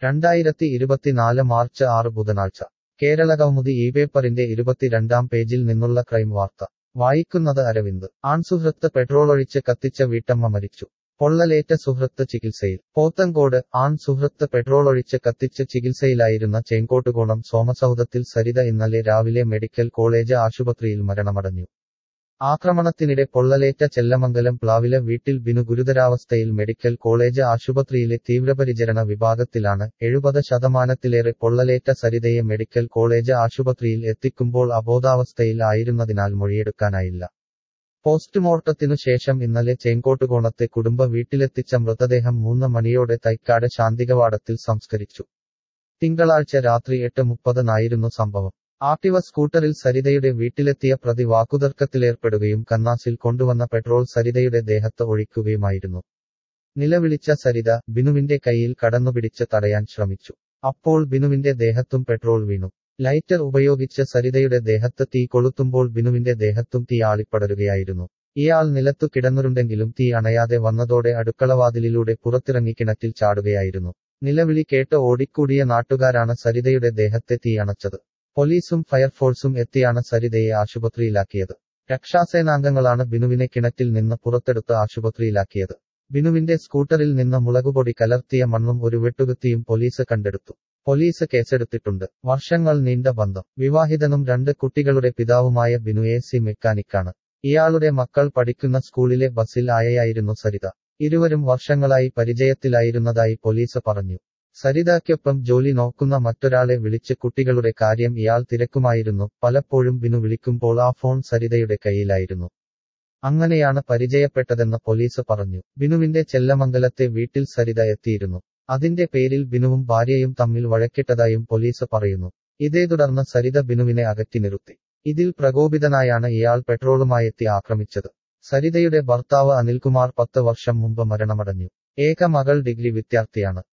രണ്ടായിരത്തി ഇരുപത്തിനാല് മാർച്ച് ആറ് ബുധനാഴ്ച കേരളകൗമുദി ഈ പേപ്പറിന്റെ ഇരുപത്തിരണ്ടാം പേജിൽ നിന്നുള്ള ക്രൈം വാർത്ത വായിക്കുന്നത് അരവിന്ദ് ആൺസുഹൃത്ത് പെട്രോളൊഴിച്ച് കത്തിച്ച വീട്ടമ്മ മരിച്ചു പൊള്ളലേറ്റ സുഹൃത്ത് ചികിത്സയിൽ പോത്തങ്കോട് ആൺ സുഹൃത്ത് പെട്രോളൊഴിച്ച് കത്തിച്ച് ചികിത്സയിലായിരുന്ന ചേങ്കോട്ടുകോണം സോമസൗദത്തിൽ സരിത ഇന്നലെ രാവിലെ മെഡിക്കൽ കോളേജ് ആശുപത്രിയിൽ മരണമടഞ്ഞു ആക്രമണത്തിനിടെ പൊള്ളലേറ്റ ചെല്ലമംഗലം പ്ലാവില വീട്ടിൽ ബിനു ഗുരുതരാവസ്ഥയിൽ മെഡിക്കൽ കോളേജ് ആശുപത്രിയിലെ തീവ്രപരിചരണ വിഭാഗത്തിലാണ് എഴുപത് ശതമാനത്തിലേറെ പൊള്ളലേറ്റ സരിതയെ മെഡിക്കൽ കോളേജ് ആശുപത്രിയിൽ എത്തിക്കുമ്പോൾ അബോധാവസ്ഥയിൽ ആയിരുന്നതിനാൽ മൊഴിയെടുക്കാനായില്ല പോസ്റ്റ്മോർട്ടത്തിനു ശേഷം ഇന്നലെ ചേങ്കോട്ടുകോണത്തെ കുടുംബ വീട്ടിലെത്തിച്ച മൃതദേഹം മൂന്ന് മണിയോടെ തൈക്കാട് ശാന്തികവാടത്തിൽ സംസ്കരിച്ചു തിങ്കളാഴ്ച രാത്രി എട്ട് മുപ്പതിനായിരുന്നു സംഭവം ആക്ടിവ സ്കൂട്ടറിൽ സരിതയുടെ വീട്ടിലെത്തിയ പ്രതി വാക്കുതർക്കത്തിലേർപ്പെടുകയും കന്നാസിൽ കൊണ്ടുവന്ന പെട്രോൾ സരിതയുടെ ദേഹത്ത് ഒഴിക്കുകയുമായിരുന്നു നിലവിളിച്ച സരിത ബിനുവിന്റെ കൈയിൽ കടന്നുപിടിച്ച് തടയാൻ ശ്രമിച്ചു അപ്പോൾ ബിനുവിന്റെ ദേഹത്തും പെട്രോൾ വീണു ലൈറ്റർ ഉപയോഗിച്ച് സരിതയുടെ ദേഹത്ത് തീ കൊളുത്തുമ്പോൾ ബിനുവിന്റെ ദേഹത്തും തീ ആളിപ്പടരുകയായിരുന്നു ഇയാൾ നിലത്തു കിടന്നിരുണ്ടെങ്കിലും തീ അണയാതെ വന്നതോടെ അടുക്കളവാതിലിലൂടെ പുറത്തിറങ്ങി കിണറ്റിൽ ചാടുകയായിരുന്നു നിലവിളി കേട്ട് ഓടിക്കൂടിയ നാട്ടുകാരാണ് സരിതയുടെ ദേഹത്തെ തീ അണച്ചത് പോലീസും ഫയർഫോഴ്സും എത്തിയാണ് സരിതയെ ആശുപത്രിയിലാക്കിയത് രക്ഷാസേനാംഗങ്ങളാണ് ബിനുവിനെ കിണറ്റിൽ നിന്ന് പുറത്തെടുത്ത് ആശുപത്രിയിലാക്കിയത് ബിനുവിന്റെ സ്കൂട്ടറിൽ നിന്ന് മുളകുപൊടി കലർത്തിയ മണ്ണും ഒരു വെട്ടുകുത്തിയും പോലീസ് കണ്ടെടുത്തു പോലീസ് കേസെടുത്തിട്ടുണ്ട് വർഷങ്ങൾ നീണ്ട ബന്ധം വിവാഹിതനും രണ്ട് കുട്ടികളുടെ പിതാവുമായ ബിനു എ സി മെക്കാനിക്കാണ് ഇയാളുടെ മക്കൾ പഠിക്കുന്ന സ്കൂളിലെ ബസ്സിൽ ആയയായിരുന്നു സരിത ഇരുവരും വർഷങ്ങളായി പരിചയത്തിലായിരുന്നതായി പോലീസ് പറഞ്ഞു സരിതയ്ക്കൊപ്പം ജോലി നോക്കുന്ന മറ്റൊരാളെ വിളിച്ച് കുട്ടികളുടെ കാര്യം ഇയാൾ തിരക്കുമായിരുന്നു പലപ്പോഴും ബിനു വിളിക്കുമ്പോൾ ആ ഫോൺ സരിതയുടെ കയ്യിലായിരുന്നു അങ്ങനെയാണ് പരിചയപ്പെട്ടതെന്ന് പോലീസ് പറഞ്ഞു ബിനുവിന്റെ ചെല്ലമംഗലത്തെ വീട്ടിൽ സരിത എത്തിയിരുന്നു അതിന്റെ പേരിൽ ബിനുവും ഭാര്യയും തമ്മിൽ വഴക്കിട്ടതായും പോലീസ് പറയുന്നു ഇതേ തുടർന്ന് സരിത ബിനുവിനെ അകറ്റി നിർത്തി ഇതിൽ പ്രകോപിതനായാണ് ഇയാൾ പെട്രോളുമായെത്തി ആക്രമിച്ചത് സരിതയുടെ ഭർത്താവ് അനിൽകുമാർ പത്ത് വർഷം മുമ്പ് മരണമടഞ്ഞു ഏക മകൾ ഡിഗ്രി വിദ്യാർത്ഥിയാണ്